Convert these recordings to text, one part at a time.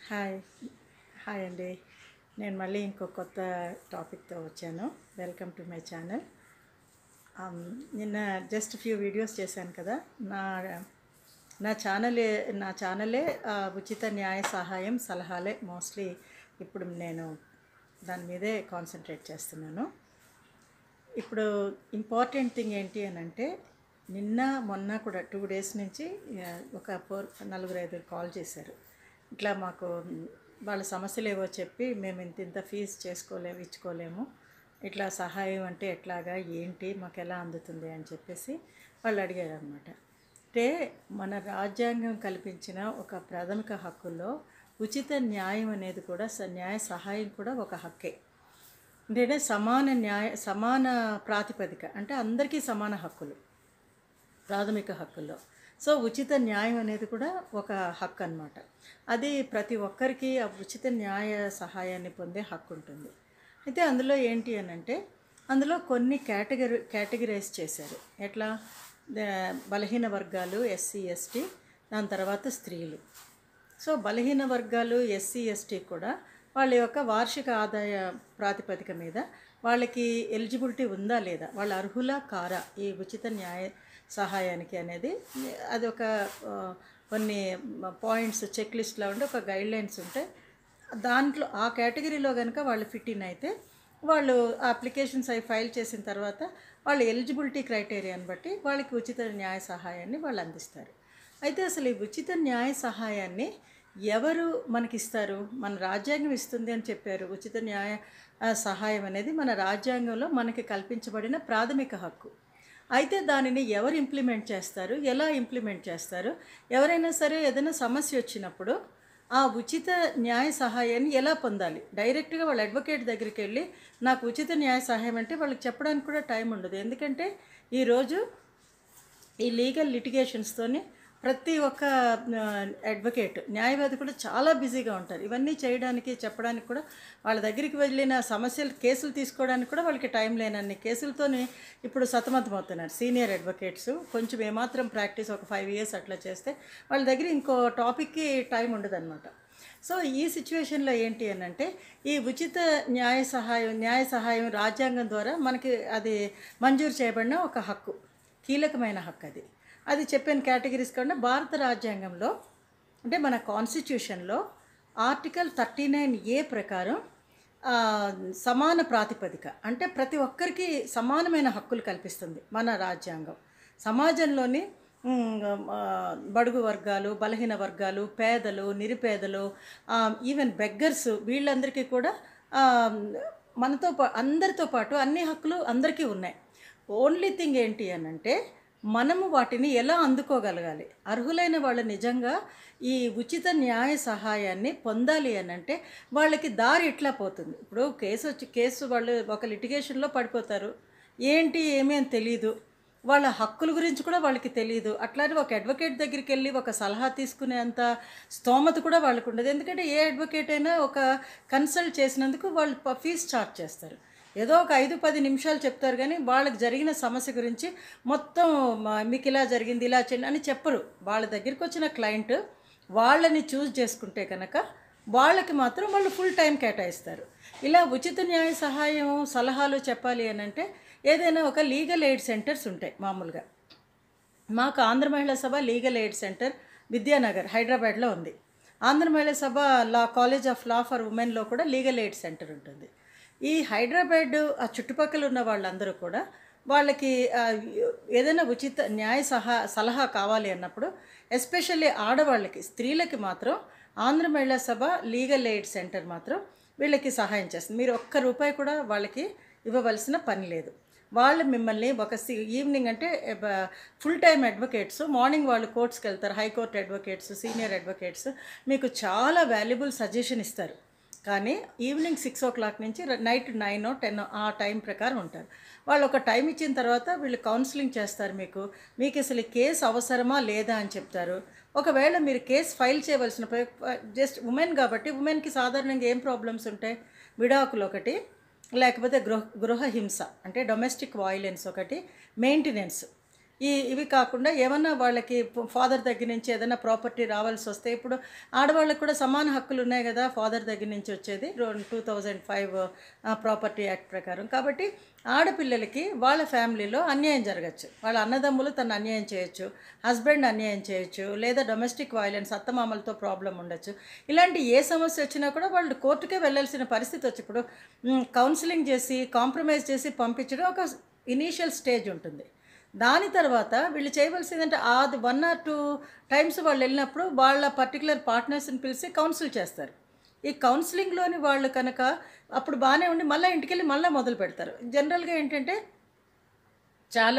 hi hi అండి నేను మళ్ళీ ఇంకో కొత్త టాపిక్తో వచ్చాను వెల్కమ్ టు మై ఛానల్ నిన్న జస్ట్ ఫ్యూ వీడియోస్ చేశాను కదా నా నా ఛానలే నా ఛానలే ఆ, ఉచిత న్యాయ సహాయం సలహాలే మోస్ట్లీ ఇప్పుడు నేను దాని మీదే కాన్సన్ట్రేట్ చేస్తున్నాను ఇప్పుడు ఇంపార్టెంట్ థింగ్ ఏంటి అని అంటే నిన్న మొన్న కూడా టూ డేస్ నుంచి ఆ, ఒక ఫోర్ నలుగురు ఐదుగురు కాల్ చేశారు ఇట్లా మాకు మ్, వాళ్ళ సమస్యలు ఏవో చెప్పి మేము ఇంత ఇంత ఫీజు చేసుకోలేము ఇచ్చుకోలేము ఇట్లా సహాయం అంటే ఎట్లాగా ఏంటి మాకు ఎలా అందుతుంది అని చెప్పేసి వాళ్ళు అడిగారు అనమాట అంటే మన రాజ్యాంగం కల్పించిన ఒక ప్రాథమిక హక్కుల్లో ఉచిత న్యాయం అనేది కూడా స- న్యాయ సహాయం కూడా ఒక హక్కే అంటే సమాన న్యాయ సమాన ప్రాతిపదిక అంటే అందరికీ సమాన హక్కులు ప్రాథమిక హక్కుల్లో సో ఉచిత న్యాయం అనేది కూడా ఒక హక్కు అన్నమాట అది ప్రతి ఒక్కరికి ఆ ఉచిత న్యాయ సహాయాన్ని పొందే హక్కు ఉంటుంది అయితే అందులో ఏంటి అని అంటే అందులో కొన్ని కేటగిరీ కేటగిరైజ్ చేశారు ఎట్లా ద- బలహీన వర్గాలు ఎస్సీ ఎస్టీ దాని తర్వాత స్త్రీలు సో బలహీన వర్గాలు ఎస్సీ ఎస్టీ కూడా వాళ్ళ యొక్క వార్షిక ఆదాయ ప్రాతిపదిక మీద వాళ్ళకి ఎలిజిబిలిటీ ఉందా లేదా వాళ్ళ అర్హులా కారా ఈ ఉచిత న్యాయ సహాయానికి అనేది అది ఒక ఆ, కొన్ని పాయింట్స్ చెక్ లిస్ట్లో ఉండి ఒక గైడ్ లైన్స్ ఉంటాయి దాంట్లో ఆ కేటగిరీలో కనుక వాళ్ళు ఫిట్ ఇన్ అయితే వాళ్ళు అప్లికేషన్స్ అవి ఫైల్ చేసిన తర్వాత వాళ్ళ ఎలిజిబిలిటీ క్రైటీరియాని బట్టి వాళ్ళకి ఉచిత న్యాయ సహాయాన్ని వాళ్ళు అందిస్తారు అయితే అసలు ఈ ఉచిత న్యాయ సహాయాన్ని ఎవరు మనకి ఇస్తారు మన రాజ్యాంగం ఇస్తుంది అని చెప్పారు ఉచిత న్యాయ ఆ, సహాయం అనేది మన రాజ్యాంగంలో మనకి కల్పించబడిన ప్రాథమిక హక్కు అయితే దానిని ఎవరు ఇంప్లిమెంట్ చేస్తారు ఎలా ఇంప్లిమెంట్ చేస్తారు ఎవరైనా సరే ఏదైనా సమస్య వచ్చినప్పుడు ఆ ఉచిత న్యాయ సహాయాన్ని ఎలా పొందాలి డైరెక్ట్గా వాళ్ళ అడ్వకేట్ దగ్గరికి వెళ్ళి నాకు ఉచిత న్యాయ సహాయం అంటే వాళ్ళకి చెప్పడానికి కూడా టైం ఉండదు ఎందుకంటే ఈరోజు ఈ లీగల్ లిటిగేషన్స్తోని ప్రతి ఒక్క అడ్వకేట్ న్యాయవాది కూడా చాలా బిజీగా ఉంటారు ఇవన్నీ చేయడానికి చెప్పడానికి కూడా వాళ్ళ దగ్గరికి వెళ్ళిన సమస్యలు కేసులు తీసుకోవడానికి కూడా వాళ్ళకి టైం లేనన్ని కేసులతోనే ఇప్పుడు సతమతమవుతున్నారు సీనియర్ అడ్వకేట్స్ కొంచెం ఏమాత్రం ప్రాక్టీస్ ఒక ఫైవ్ ఇయర్స్ అట్లా చేస్తే వాళ్ళ దగ్గర ఇంకో టాపిక్కి టైం ఉండదన్నమాట సో ఈ సిచ్యువేషన్లో ఏంటి అని అంటే ఈ ఉచిత న్యాయ సహాయం న్యాయ సహాయం రాజ్యాంగం ద్వారా మనకి అది మంజూరు చేయబడిన ఒక హక్కు కీలకమైన హక్కు అది అది చెప్పిన కేటగిరీస్ కాకుండా భారత రాజ్యాంగంలో అంటే మన కాన్స్టిట్యూషన్లో ఆర్టికల్ థర్టీ నైన్ ఏ ప్రకారం ఆ, సమాన ప్రాతిపదిక అంటే ప్రతి ఒక్కరికి సమానమైన హక్కులు కల్పిస్తుంది మన రాజ్యాంగం సమాజంలోని ఉమ్, ఆ, బడుగు వర్గాలు బలహీన వర్గాలు పేదలు నిరుపేదలు ఆ, ఈవెన్ బెగ్గర్స్ వీళ్ళందరికీ కూడా ఆ, మనతో పా అందరితో పాటు అన్ని హక్కులు అందరికీ ఉన్నాయి ఓన్లీ థింగ్ ఏంటి అని అంటే మనము వాటిని ఎలా అందుకోగలగాలి అర్హులైన వాళ్ళు నిజంగా ఈ ఉచిత న్యాయ సహాయాన్ని పొందాలి అని అంటే వాళ్ళకి దారి ఎట్లా పోతుంది ఇప్పుడు కేసు వచ్చి కేసు వాళ్ళు ఒక లిటిగేషన్లో పడిపోతారు ఏంటి ఏమీ అని తెలియదు వాళ్ళ హక్కుల గురించి కూడా వాళ్ళకి తెలియదు అట్లానే ఒక అడ్వకేట్ దగ్గరికి వెళ్ళి ఒక సలహా తీసుకునేంత స్తోమత కూడా వాళ్ళకు ఉండదు ఎందుకంటే ఏ అడ్వకేట్ అయినా ఒక కన్సల్ట్ చేసినందుకు వాళ్ళు ప- ఫీజు ఛార్జ్ చేస్తారు ఏదో ఒక ఐదు పది నిమిషాలు చెప్తారు కానీ వాళ్ళకి జరిగిన సమస్య గురించి మొత్తం మ- మీకు ఇలా జరిగింది ఇలా చేయండి అని చెప్పరు వాళ్ళ దగ్గరికి వచ్చిన క్లయింట్ వాళ్ళని చూస్ చేసుకుంటే కనుక వాళ్ళకి మాత్రం వాళ్ళు ఫుల్ టైం కేటాయిస్తారు ఇలా ఉచిత న్యాయ సహాయం సలహాలు చెప్పాలి అని అంటే ఏదైనా ఒక లీగల్ ఎయిడ్ సెంటర్స్ ఉంటాయి మామూలుగా మాకు ఆంధ్ర మహిళా సభ లీగల్ ఎయిడ్ సెంటర్ విద్యానగర్ హైదరాబాద్లో ఉంది Andhra Mahila Sabha law college of law for ఉమెన్లో కూడా లీగల్ ఎయిడ్ సెంటర్ ఉంటుంది ఈ హైదరాబాద్ ఆ చుట్టుపక్కల ఉన్న వాళ్ళందరూ కూడా వాళ్ళకి ఆ, ఏదైనా ఉచిత న్యాయ సహా సలహా కావాలి అన్నప్పుడు ఎస్పెషల్లీ ఆడవాళ్ళకి స్త్రీలకి మాత్రం ఆంధ్ర మహిళా సభ లీగల్ ఎయిడ్ సెంటర్ మాత్రం వీళ్ళకి సహాయం చేస్తుంది మీరు ఒక్క రూపాయి కూడా వాళ్ళకి ఇవ్వవలసిన పని లేదు వాళ్ళు మిమ్మల్ని ఒక సి ఈవినింగ్ అంటే ఫుల్ టైం అడ్వకేట్స్ మార్నింగ్ వాళ్ళు కోర్ట్స్కి వెళ్తారు హైకోర్టు అడ్వకేట్స్ సీనియర్ అడ్వకేట్స్ మీకు చాలా వాల్యుబుల్ సజెషన్ ఇస్తారు కానీ ఈవినింగ్ సిక్స్ ఓ క్లాక్ నుంచి నైట్ నైన్ టెన్ ఆ టైం ప్రకారం ఉంటారు వాళ్ళు ఒక టైం ఇచ్చిన తర్వాత వీళ్ళు కౌన్సిలింగ్ చేస్తారు మీకు మీకు అసలు ఈ కేసు అవసరమా లేదా అని చెప్తారు ఒకవేళ మీరు కేసు ఫైల్ చేయవలసిన జస్ట్ ఉమెన్ కాబట్టి ఉమెన్కి సాధారణంగా ఏం ప్రాబ్లమ్స్ ఉంటాయి విడాకులు ఒకటి లేకపోతే గృహ గృహ హింస అంటే డొమెస్టిక్ వాయిలెన్స్ ఒకటి మెయింటెనెన్స్ ఈ ఇవి కాకుండా ఏమన్నా వాళ్ళకి ఫాదర్ దగ్గర నుంచి ఏదైనా ప్రాపర్టీ రావాల్సి వస్తే ఇప్పుడు ఆడవాళ్ళకి కూడా సమాన హక్కులు ఉన్నాయి కదా ఫాదర్ దగ్గర నుంచి వచ్చేది two thousand five property act ప్రకారం కాబట్టి ఆడపిల్లలకి వాళ్ళ ఫ్యామిలీలో అన్యాయం జరగచ్చు వాళ్ళ అన్నదమ్ములు తను అన్యాయం చేయొచ్చు హస్బెండ్ అన్యాయం చేయొచ్చు లేదా డొమెస్టిక్ వైలెన్స్ అత్తమామలతో ప్రాబ్లం ఉండొచ్చు ఇలాంటి ఏ సమస్య వచ్చినా కూడా వాళ్ళు కోర్టుకే వెళ్ళాల్సిన పరిస్థితి వచ్చి ఇప్పుడు కౌన్సిలింగ్ చేసి కాంప్రమైజ్ చేసి పంపించడం ఒక ఇనీషియల్ స్టేజ్ ఉంటుంది దాని తర్వాత వీళ్ళు చేయవలసిందంటే అది వన్ ఆర్ టూ టైమ్స్ వాళ్ళు వెళ్ళినప్పుడు వాళ్ళ పర్టికులర్ పార్ట్నర్స్ని పిలిచి కౌన్సిల్ చేస్తారు ఈ కౌన్సిలింగ్లోని వాళ్ళు కనుక అప్పుడు బాగానే ఉండి మళ్ళీ ఇంటికి వెళ్ళి మళ్ళీ మొదలు పెడతారు జనరల్గా ఏంటంటే చాలా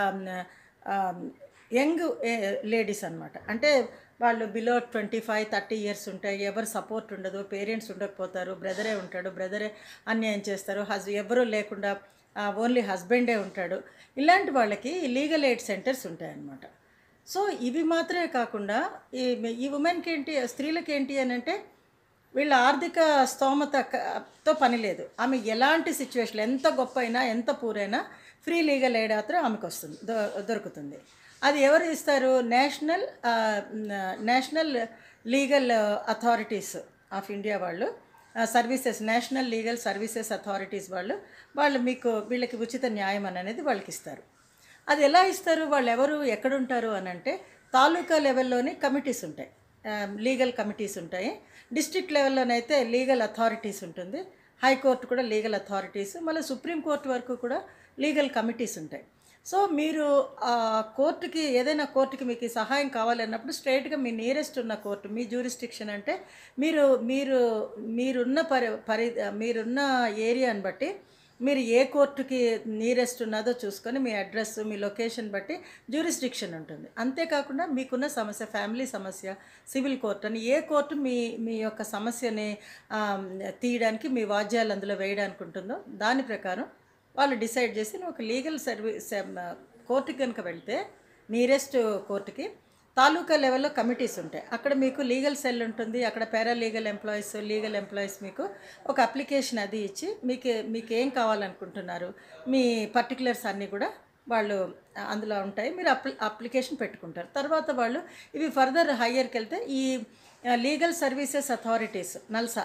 యంగ్ లేడీస్ అనమాట అంటే వాళ్ళు below twenty five thirty years ఉంటాయి ఎవరు సపోర్ట్ ఉండదు పేరెంట్స్ ఉండకపోతారు బ్రదరే ఉంటాడు బ్రదరే అన్యాయం చేస్తారు హస్ ఎవరూ లేకుండా ఓన్లీ హస్బెండే ఉంటాడు ఇలాంటి వాళ్ళకి లీగల్ ఎయిడ్ సెంటర్స్ ఉంటాయన్నమాట సో ఇవి మాత్రమే కాకుండా ఈ ఈ ఉమెన్కి ఏంటి స్త్రీలకి ఏంటి అని అంటే వీళ్ళ ఆర్థిక స్తోమత క- తో పని లేదు ఆమె ఎలాంటి సిచ్యువేషన్ ఎంత గొప్ప అయినా ఎంత పూరైనా ఫ్రీ లీగల్ ఎయిడ్ మాత్రం ఆమెకు వస్తుంది దొ- దొరుకుతుంది అది ఎవరు ఇస్తారు నేషనల్ ఆ, న- national legal authorities of India వాళ్ళు ఆ, services national legal services authorities వాళ్ళు వాళ్ళు మీకు వీళ్ళకి ఉచిత న్యాయం అని అనేది వాళ్ళకి ఇస్తారు అది ఎలా ఇస్తారు వాళ్ళు ఎవరు ఎక్కడుంటారు అని అంటే తాలూకా లెవెల్లోని కమిటీస్ ఉంటాయి లీగల్ కమిటీస్ ఉంటాయి డిస్ట్రిక్ట్ లెవెల్లోనైతే లీగల్ అథారిటీస్ ఉంటుంది హైకోర్టు కూడా లీగల్ అథారిటీస్ మళ్ళీ సుప్రీంకోర్టు వరకు కూడా లీగల్ కమిటీస్ ఉంటాయి సో మీరు ఆ కోర్టుకి ఏదైనా కోర్టుకి మీకు ఈ సహాయం కావాలన్నప్పుడు స్ట్రైట్గా మీ నియరెస్ట్ ఉన్న కోర్టు మీ జ్యూరిస్టిక్షన్ అంటే మీరు మీరు మీరున్న పరి పరి మీరున్న ఏరియాని బట్టి మీరు ఏ కోర్టుకి నియరెస్ట్ ఉన్నదో చూసుకొని మీ అడ్రస్ మీ లొకేషన్ బట్టి జ్యూరిస్డిక్షన్ ఉంటుంది అంతేకాకుండా మీకున్న సమస్య ఫ్యామిలీ సమస్య సివిల్ కోర్ట్ అని ఏ కోర్టు మీ మీ యొక్క సమస్యని ఆ, తీయడానికి మీ వాద్యాలు అందులో వేయడానికి ఉంటుందో దాని ప్రకారం వాళ్ళు డిసైడ్ చేసి నువ్వు ఒక లీగల్ సర్వీస్ కోర్టుకి కనుక వెళ్తే నియరెస్ట్ కోర్టుకి తాలూకా లెవెల్లో కమిటీస్ ఉంటాయి అక్కడ మీకు లీగల్ సెల్ ఉంటుంది అక్కడ para legal employees legal employees మీకు ఒక అప్లికేషన్ అది ఇచ్చి మీకు మీకు ఏం కావాలనుకుంటున్నారు మీ పర్టికులర్స్ అన్నీ కూడా వాళ్ళు అందులో ఉంటాయి మీరు అప్లి అప్లికేషన్ పెట్టుకుంటారు తర్వాత వాళ్ళు ఇవి ఫర్దర్ హయ్యర్కి వెళ్తే ఈ legal services authorities NALSA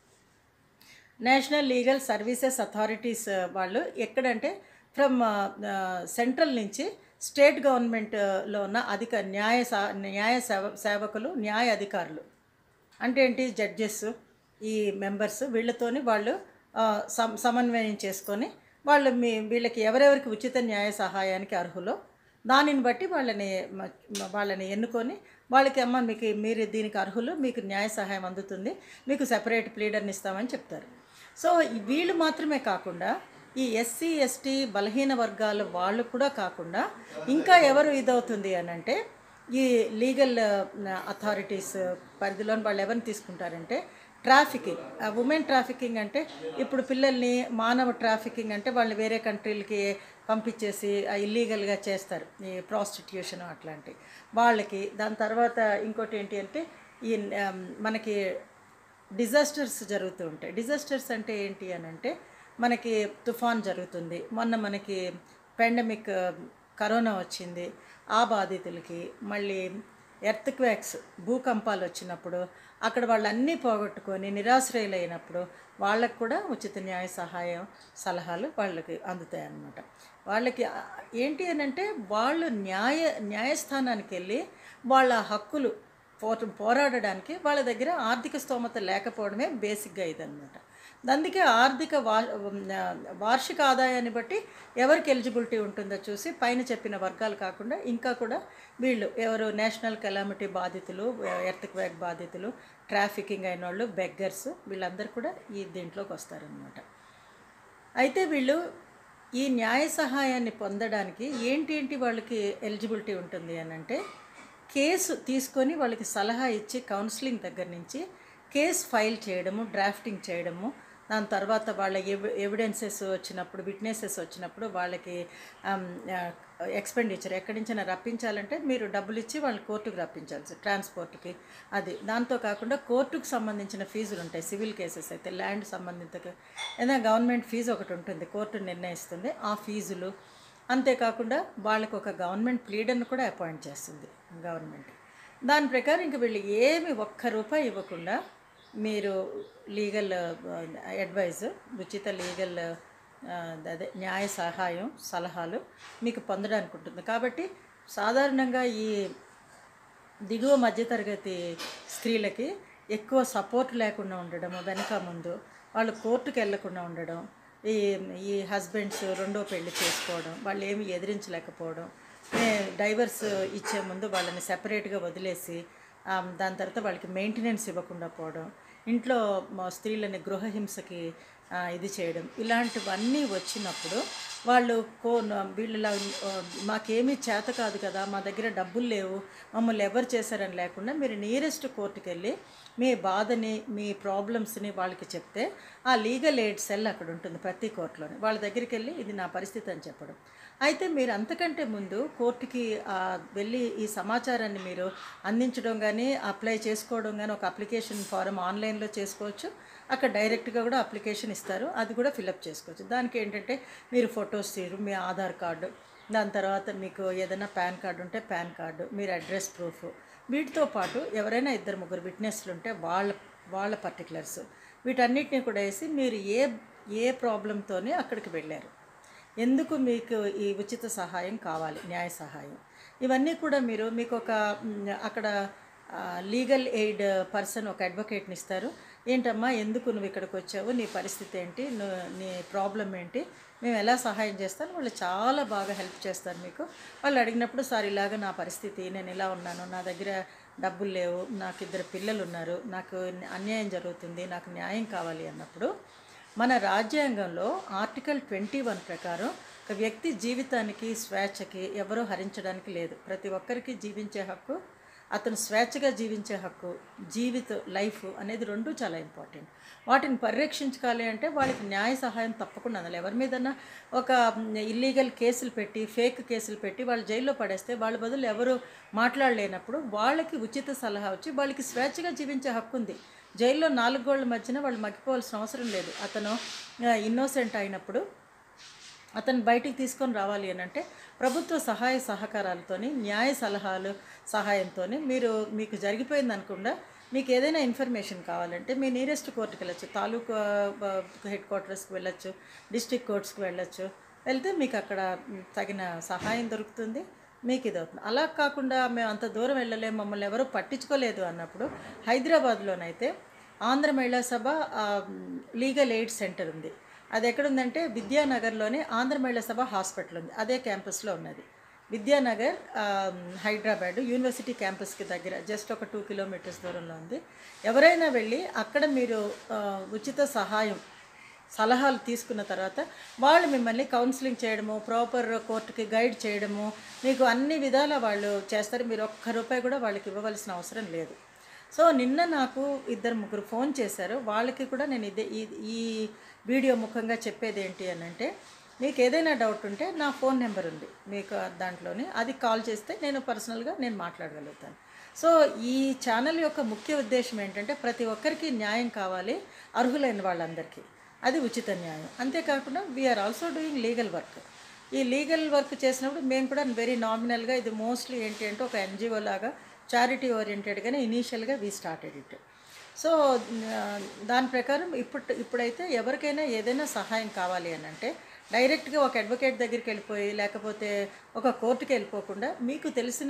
national legal services authorities వాళ్ళు ఎక్కడంటే ఫ్రమ్ సెంట్రల్ నుంచి స్టేట్ గవర్నమెంట్లో ఉన్న అధిక న్యాయ సా- న్యాయ సేవ సేవకులు న్యాయ అధికారులు అంటే ఏంటి జడ్జెస్ ఈ మెంబర్స్ వీళ్ళతోని వాళ్ళు ఆ, సమ సమన్వయం చేసుకొని వాళ్ళు మీ వీళ్ళకి ఎవరెవరికి ఉచిత న్యాయ సహాయానికి అర్హులో దానిని బట్టి వాళ్ళని మ- మ- వాళ్ళని ఎన్నుకొని వాళ్ళకి అమ్మ మీకు మీరు దీనికి అర్హులు మీకు న్యాయ సహాయం అందుతుంది మీకు సెపరేట్ ప్లీడర్ని ఇస్తామని చెప్తారు సో ఈ వీళ్ళు మాత్రమే కాకుండా ఈ ఎస్సీ ఎస్టీ బలహీన వర్గాల వాళ్ళు కూడా కాకుండా ఇంకా ఎవరు ఇదవుతుంది అని అంటే ఈ లీగల్ అథారిటీస్ పరిధిలోని వాళ్ళు ఎవరిని తీసుకుంటారంటే ట్రాఫికింగ్ ఉమెన్ ట్రాఫికింగ్ అంటే ఇప్పుడు పిల్లల్ని మానవ ట్రాఫికింగ్ అంటే వాళ్ళు వేరే కంట్రీలకి పంపించేసి ఇల్లీగల్గా చేస్తారు ఈ ప్రాస్టిట్యూషన్ అట్లాంటివి వాళ్ళకి దాని తర్వాత ఇంకోటి ఏంటి అంటే ఈ ఆ, మనకి డిజాస్టర్స్ జరుగుతూ ఉంటాయి డిజాస్టర్స్ అంటే ఏంటి అని అంటే మనకి తుఫాన్ జరుగుతుంది మొన్న మనకి పాండమిక్ కరోనా వచ్చింది ఆ బాధితులకి మళ్ళీ ఎర్త్ క్వాక్స్ భూకంపాలు వచ్చినప్పుడు అక్కడ వాళ్ళన్నీ పోగొట్టుకొని నిరాశ్రయులైనప్పుడు వాళ్ళకు కూడా ఉచిత న్యాయ సహాయం సలహాలు వాళ్ళకి అందుతాయి అన్నమాట వాళ్ళకి ఆ, ఏంటి అని అంటే వాళ్ళు న్యాయ న్యాయస్థానానికి వెళ్ళి వాళ్ళ హక్కులు పో పోరాడడానికి వాళ్ళ దగ్గర ఆర్థిక స్తోమత లేకపోవడమే బేసిక్గా ఇదన్నమాట అందుకే ఆర్థిక వా ఆ, వార్షిక ఆదాయాన్ని బట్టి ఎవరికి ఎలిజిబిలిటీ ఉంటుందో చూసి పైన చెప్పిన వర్గాలు కాకుండా ఇంకా కూడా వీళ్ళు ఎవరు నేషనల్ కెలామిటీ బాధితులు ఎర్త్ క్వాక్ బాధితులు ట్రాఫికింగ్ అయిన వాళ్ళు బెగ్గర్స్ వీళ్ళందరూ కూడా ఈ దీంట్లోకి వస్తారనమాట అయితే వీళ్ళు ఈ న్యాయ సహాయాన్ని పొందడానికి ఏంటి ఏంటి వాళ్ళకి ఎలిజిబిలిటీ ఉంటుంది అని అంటే కేసు తీసుకొని వాళ్ళకి సలహా ఇచ్చి కౌన్సిలింగ్ దగ్గర నుంచి కేసు ఫైల్ చేయడము డ్రాఫ్టింగ్ చేయడము దాని తర్వాత వాళ్ళ ఎవి ఎవిడెన్సెస్ వచ్చినప్పుడు విట్నెసెస్ వచ్చినప్పుడు వాళ్ళకి ఎక్స్పెండిచర్ ఎక్కడి నుంచైనా రప్పించాలంటే మీరు డబ్బులు ఇచ్చి వాళ్ళని కోర్టుకు రప్పించాల్సి ట్రాన్స్పోర్ట్కి అది దాంతో కాకుండా కోర్టుకు సంబంధించిన ఫీజులు ఉంటాయి సివిల్ కేసెస్ అయితే ల్యాండ్ సంబంధిత ఏదైనా గవర్నమెంట్ ఫీజు ఒకటి ఉంటుంది కోర్టు నిర్ణయిస్తుంది ఆ ఫీజులు అంతేకాకుండా వాళ్ళకు ఒక గవర్నమెంట్ ప్లీడర్ని కూడా అపాయింట్ చేస్తుంది గవర్నమెంట్ దాని ప్రకారం ఇంక వీళ్ళు ఏమి ఒక్క రూపాయి ఇవ్వకుండా మీరు లీగల్ అడ్వైజ్ ఉచిత లీగల్ ఆ, అదే న్యాయ సహాయం సలహాలు మీకు పొందడానికి ఉంటుంది కాబట్టి సాధారణంగా ఈ దిగువ మధ్యతరగతి స్త్రీలకి ఎక్కువ సపోర్ట్ లేకుండా ఉండడం వెనక ముందు వాళ్ళు కోర్టుకు వెళ్లకుండా ఉండడం ఈ ఈ హస్బెండ్స్ రెండో పెళ్లి చేసుకోవడం వాళ్ళు ఏమి ఎదిరించలేకపోవడం ఏ- డైవర్స్ ఇచ్చే ముందు వాళ్ళని సెపరేట్గా వదిలేసి ఆ, దాని తర్వాత వాళ్ళకి మెయింటెనెన్స్ ఇవ్వకుండా పోవడం ఇంట్లో మా స్త్రీలని గృహహింసకి ఆ, ఇది చేయడం ఇలాంటివన్నీ వచ్చినప్పుడు వాళ్ళు కో వీళ్ళ మాకేమీ చేత కాదు కదా మా దగ్గర డబ్బులు లేవు మమ్మల్ని ఎవరు చేశారని లేకుండా మీరు నియరెస్ట్ కోర్టుకి వెళ్ళి మీ బాధని మీ ప్రాబ్లమ్స్ని వాళ్ళకి చెప్తే ఆ లీగల్ ఎయిడ్ సెల్ అక్కడ ఉంటుంది ప్రతి కోర్టులోని వాళ్ళ దగ్గరికి వెళ్ళి ఇది నా పరిస్థితి అని చెప్పడం అయితే మీరు అంతకంటే ముందు కోర్టుకి ఆ, వెళ్ళి ఈ సమాచారాన్ని మీరు అందించడం కానీ అప్లై చేసుకోవడం కానీ ఒక అప్లికేషన్ ఫారం ఆన్లైన్లో చేసుకోవచ్చు అక్కడ డైరెక్ట్గా కూడా అప్లికేషన్ ఇస్తారు అది కూడా ఫిలప్ చేసుకోవచ్చు దానికి ఏంటంటే మీరు ఫొటోస్ తీరు మీ ఆధార్ కార్డు దాని తర్వాత మీకు ఏదైనా పాన్ కార్డు ఉంటే పాన్ కార్డు మీరు అడ్రస్ ప్రూఫ్ వీటితో పాటు ఎవరైనా ఇద్దరు ముగ్గురు విట్నెస్లు ఉంటే వాళ్ళ వాళ్ళ పర్టికులర్స్ వీటన్నిటిని కూడా వేసి మీరు ఏ ఏ ప్రాబ్లంతోనే అక్కడికి వెళ్ళారు ఎందుకు మీకు ఈ ఉచిత సహాయం కావాలి న్యాయ సహాయం ఇవన్నీ కూడా మీరు మీకు ఒక మ్, అక్కడ లీగల్ ఎయిడ్ పర్సన్ ఒక అడ్వకేట్ని ఇస్తారు ఏంటమ్మా ఎందుకు నువ్వు ఇక్కడికి వచ్చావు నీ పరిస్థితి ఏంటి ను- నీ ప్రాబ్లం ఏంటి మేము ఎలా సహాయం చేస్తాను వాళ్ళు చాలా బాగా హెల్ప్ చేస్తారు మీకు వాళ్ళు అడిగినప్పుడు సార్ ఇలాగ నా పరిస్థితి నేను ఇలా ఉన్నాను నా దగ్గర డబ్బులు లేవు నాకు ఇద్దరు పిల్లలు ఉన్నారు నాకు అన్యాయం జరుగుతుంది నాకు న్యాయం కావాలి అన్నప్పుడు మన రాజ్యాంగంలో ఆర్టికల్ ట్వంటీ వన్ ప్రకారం ఒక వ్యక్తి జీవితానికి స్వేచ్ఛకి ఎవరూ హరించడానికి లేదు ప్రతి ఒక్కరికి జీవించే హక్కు అతను స్వేచ్ఛగా జీవించే హక్కు జీవిత లైఫ్ అనేది రెండు చాలా ఇంపార్టెంట్ వాటిని పరిరక్షించుకోవాలి అంటే వాళ్ళకి న్యాయ సహాయం తప్పకుండా అందాలి ఎవరి మీదన్నా ఒక ఇల్లీగల్ కేసులు పెట్టి ఫేక్ కేసులు పెట్టి వాళ్ళు జైల్లో పడేస్తే వాళ్ళ బదులు ఎవరు మాట్లాడలేనప్పుడు వాళ్ళకి ఉచిత సలహా వచ్చి వాళ్ళకి స్వేచ్ఛగా జీవించే హక్కు ఉంది జైల్లో నాలుగు గోళ్ల మధ్యన వాళ్ళు మగ్గిపోవాల్సిన అవసరం లేదు అతను ఇన్నోసెంట్ అయినప్పుడు అతను బయటికి తీసుకొని రావాలి అని అంటే ప్రభుత్వ సహాయ సహకారాలతోని న్యాయ సలహాలు సహాయంతోని మీరు మీకు జరిగిపోయింది అనుకుండా మీకు ఏదైనా ఇన్ఫర్మేషన్ కావాలంటే మీ నియరెస్ట్ కోర్టుకి వెళ్ళచ్చు తాలూకా హెడ్ క్వార్టర్స్కి వెళ్ళచ్చు డిస్ట్రిక్ట్ కోర్ట్స్కి వెళ్ళచ్చు వెళ్తే మీకు అక్కడ మ్, తగిన సహాయం దొరుకుతుంది మీకు ఇది అవుతుంది అలా కాకుండా మేము అంత దూరం వెళ్ళలేము మమ్మల్ని ఎవరూ పట్టించుకోలేదు అన్నప్పుడు హైదరాబాద్లోనైతే ఆంధ్ర మహిళా సభ లీగల్ ఎయిడ్ సెంటర్ ఉంది అది ఎక్కడుందంటే విద్యానగర్లోనే ఆంధ్ర మహిళా సభ హాస్పిటల్ ఉంది అదే క్యాంపస్లో ఉన్నది విద్యానగర్ ఆ, హైదరాబాద్ యూనివర్సిటీ క్యాంపస్కి దగ్గర జస్ట్ ఒక టూ కిలోమీటర్స్ దూరంలో ఉంది ఎవరైనా వెళ్ళి అక్కడ మీరు ఆ, ఉచిత సహాయం సలహాలు తీసుకున్న తర్వాత వాళ్ళు మిమ్మల్ని కౌన్సిలింగ్ చేయడము ప్రాపర్ కోర్టుకి గైడ్ చేయడము మీకు అన్ని విధాల వాళ్ళు చేస్తారు మీరు ఒక్క రూపాయి కూడా వాళ్ళకి ఇవ్వవలసిన అవసరం లేదు సో నిన్న నాకు ఇద్దరు ముగ్గురు ఫోన్ చేశారు వాళ్ళకి కూడా నేను ఇదే ఈ ఈ వీడియో ముఖంగా చెప్పేది ఏంటి అని అంటే మీకు ఏదైనా డౌట్ ఉంటే నా ఫోన్ నెంబర్ ఉంది మీకు దాంట్లోనే అది కాల్ చేస్తే నేను పర్సనల్గా నేను మాట్లాడగలుగుతాను సో ఈ ఛానల్ యొక్క ముఖ్య ఉద్దేశం ఏంటంటే ప్రతి ఒక్కరికి న్యాయం కావాలి అర్హులైన వాళ్ళందరికీ అది ఉచిత న్యాయం అంతేకాకుండా we're also doing legal work ఈ లీగల్ వర్క్ చేసినప్పుడు మేము కూడా వెరీ నామినల్గా ఇది మోస్ట్లీ ఏంటి అంటే ఒక ఎన్జిఓ లాగా చారిటీ ఓరియంటెడ్గానే ఇనీషియల్గా వీ స్టార్టెడ్ ఇట్ సో ఆ, దాని ప్రకారం ఇప్పుడు ఇప్పుడైతే ఎవరికైనా ఏదైనా సహాయం కావాలి అని అంటే డైరెక్ట్గా ఒక అడ్వకేట్ దగ్గరికి వెళ్ళిపోయి లేకపోతే ఒక కోర్టుకి వెళ్ళిపోకుండా మీకు తెలిసిన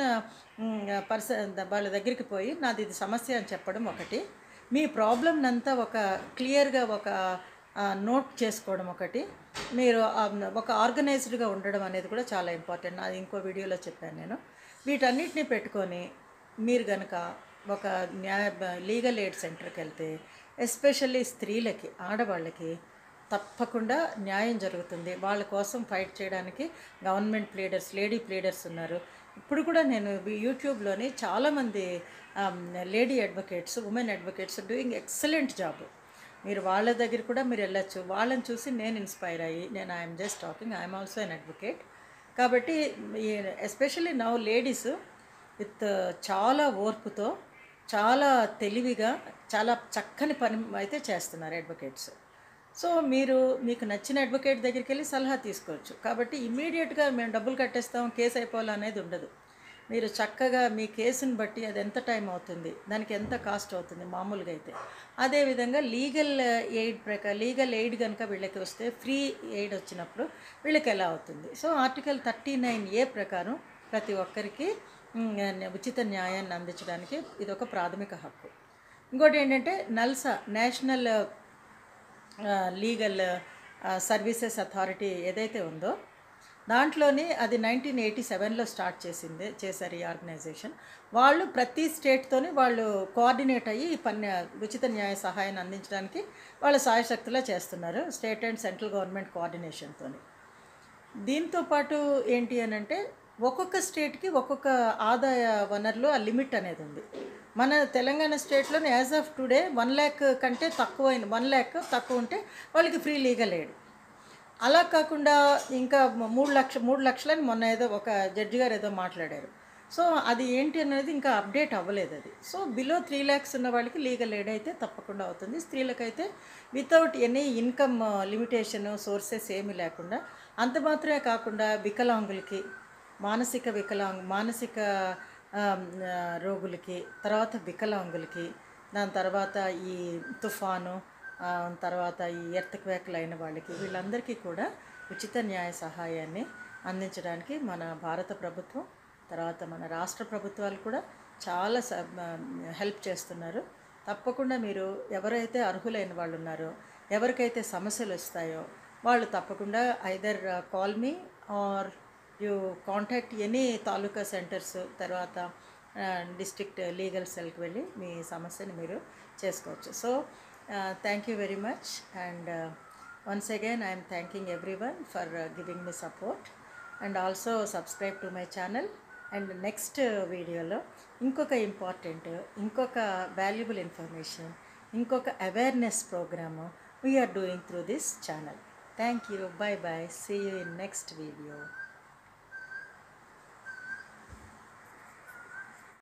పర్సన్ వాళ్ళ దగ్గరికి పోయి నాది ఇది సమస్య అని చెప్పడం ఒకటి మీ ప్రాబ్లమ్ అంతా ఒక క్లియర్గా ఒక నోట్ చేసుకోవడం ఒకటి మీరు ఆ, ఒక ఆర్గనైజ్డ్గా ఉండడం అనేది కూడా చాలా ఇంపార్టెంట్ అది ఇంకో వీడియోలో చెప్పాను నేను వీటన్నిటిని పెట్టుకొని మీరు గనక ఒక న్యాయ లీగల్ ఎయిడ్ సెంటర్కి వెళ్తే ఎస్పెషల్లీ స్త్రీలకి ఆడవాళ్ళకి తప్పకుండా న్యాయం జరుగుతుంది వాళ్ళ కోసం ఫైట్ చేయడానికి గవర్నమెంట్ ప్లేడర్స్ లేడీ ప్లేడర్స్ ఉన్నారు ఇప్పుడు కూడా నేను ఈ యూట్యూబ్లోని చాలామంది lady advocates women advocates doing excellent job మీరు వాళ్ళ దగ్గర కూడా మీరు వెళ్ళొచ్చు వాళ్ళని చూసి నేను ఇన్స్పైర్ అయ్యి నేను I'm just talking I'm also an advocate కాబట్టి ఎస్పెషల్లీ నవ్ లేడీస్ విత్ చాలా ఓర్పుతో చాలా తెలివిగా చాలా చక్కని పని అయితే చేస్తున్నారు అడ్వకేట్స్ సో మీరు మీకు నచ్చిన అడ్వకేట్ దగ్గరికి వెళ్ళి సలహా తీసుకోవచ్చు కాబట్టి ఇమీడియట్గా మేము డబ్బులు కట్టేస్తాం కేసు అయిపోవాలి అనేది ఉండదు మీరు చక్కగా మీ కేసుని బట్టి అది ఎంత టైం అవుతుంది దానికి ఎంత కాస్ట్ అవుతుంది మామూలుగా అయితే అదేవిధంగా లీగల్ ఎయిడ్ ప్రకారం లీగల్ ఎయిడ్ కనుక వీళ్ళకి వస్తే ఫ్రీ ఎయిడ్ వచ్చినప్పుడు వీళ్ళకి ఎలా అవుతుంది so article thirty nine A ప్రకారం ప్రతి ఒక్కరికి ఉమ్, ఉచిత న్యాయాన్ని అందించడానికి ఇది ఒక ప్రాథమిక హక్కు ఇంకోటి ఏంటంటే NALSA national legal services authority ఏదైతే ఉందో దాంట్లోని అది నైన్టీన్ ఎయిటీ సెవెన్లో స్టార్ట్ చేసింది చేశారు ఈ ఆర్గనైజేషన్ వాళ్ళు ప్రతి స్టేట్తోని వాళ్ళు కోఆర్డినేట్ అయ్యి ఈ పని ఉచిత న్యాయ సహాయాన్ని అందించడానికి వాళ్ళ సాయశక్తిలో చేస్తున్నారు స్టేట్ అండ్ సెంట్రల్ గవర్నమెంట్ కోఆర్డినేషన్తోని దీంతో పాటు ఏంటి అని అంటే ఒక్కొక్క స్టేట్కి ఒక్కొక్క ఆదాయ వనరులు ఆ లిమిట్ అనేది ఉంది మన తెలంగాణ స్టేట్లోనే as of today one lakh కంటే తక్కువ వన్ ల్యాక్ తక్కువ ఉంటే వాళ్ళకి ఫ్రీ లీగల్ ఎయిడ్ అలా కాకుండా ఇంకా మూడు లక్ష మూడు లక్షలని మొన్న ఏదో ఒక జడ్జి గారు ఏదో మాట్లాడారు సో అది ఏంటి అనేది ఇంకా అప్డేట్ అవ్వలేదు అది సో బిలో త్రీ ల్యాక్స్ ఉన్న వాళ్ళకి లీగల్ ఎయిడ్ అయితే తప్పకుండా అవుతుంది స్త్రీలకైతే without any income limitation sources ఏమీ లేకుండా అంత మాత్రమే కాకుండా వికలాంగులకి మానసిక వికలాంగ్ మానసిక ఆ, ఆ, రోగులకి తర్వాత వికలాంగులకి దాని తర్వాత ఈ తుఫాను ఆ, తర్వాత ఈ ఎర్త్క్వేక్లు అయిన వాళ్ళకి వీళ్ళందరికీ కూడా ఉచిత న్యాయ సహాయాన్ని అందించడానికి మన భారత ప్రభుత్వం తర్వాత మన రాష్ట్ర ప్రభుత్వాలు కూడా చాలా స హెల్ప్ చేస్తున్నారు తప్పకుండా మీరు ఎవరైతే అర్హులైన వాళ్ళు ఉన్నారో ఎవరికైతే సమస్యలు వస్తాయో వాళ్ళు తప్పకుండా either call me or you contact any taluka centres తర్వాత డిస్ట్రిక్ట్ లీగల్ సెల్కి వెళ్ళి మీ సమస్యని మీరు చేసుకోవచ్చు so thank you very much and once again I'm thanking everyone for giving me support and also subscribe to my channel and next వీడియోలో ఇంకొక important ఇంకొక వాల్యుబుల్ ఇన్ఫర్మేషన్ ఇంకొక awareness programme we're doing through this channel thank you bye bye see you in next video